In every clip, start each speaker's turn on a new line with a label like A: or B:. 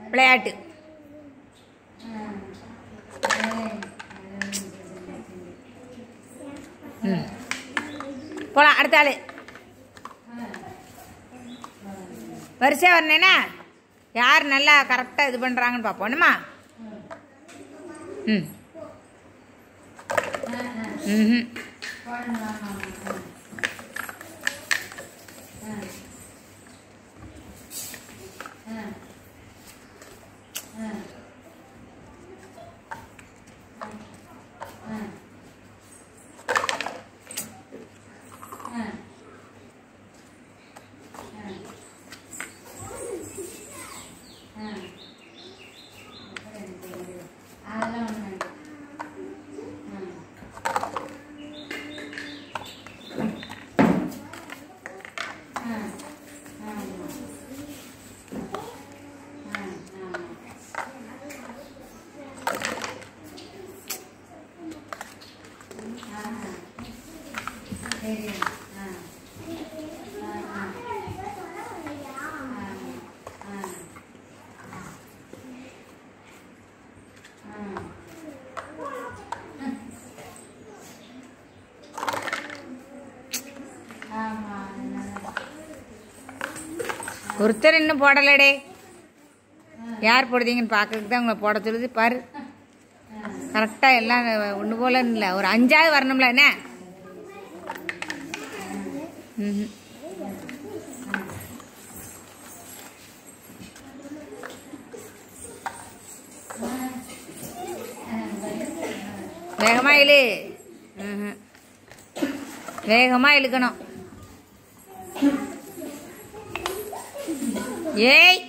A: விளையாட்டு ம் போகலாம் அடுத்த ஆள் வரிசையாக வரணுன்னா யார் நல்லா கரெக்டாக இது பண்ணுறாங்கன்னு பார்ப்போம் என்னம்மா ம் ம் ஒருத்தர் இன்னும் போடலடே யார் போடுதீங்கன்னு பார்க்கறதுக்கு தான் உங்களை போட சொல்லுது பாரு கரெக்டாக எல்லாம் ஒன்று போல இல்லை ஒரு அஞ்சாவது வரணும்ல என்ன ம்ஹும். வேகமா இழு ம்ஹும். வேகமா இழுக்கணும் ஏய்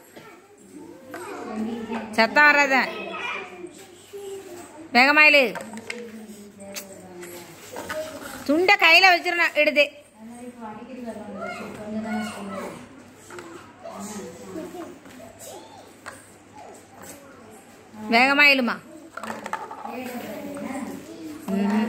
A: சத்தம் வராத வேகமா இழு துண்டை கையில் வச்சிடணும் எடுத்து வேகமா இழுமா ம்ஹும்.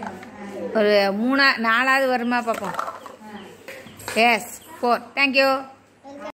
A: ஒரு மூணா நாலாவது வருமா பார்ப்போம் எஸ் ஃபோர் தேங்க்யூ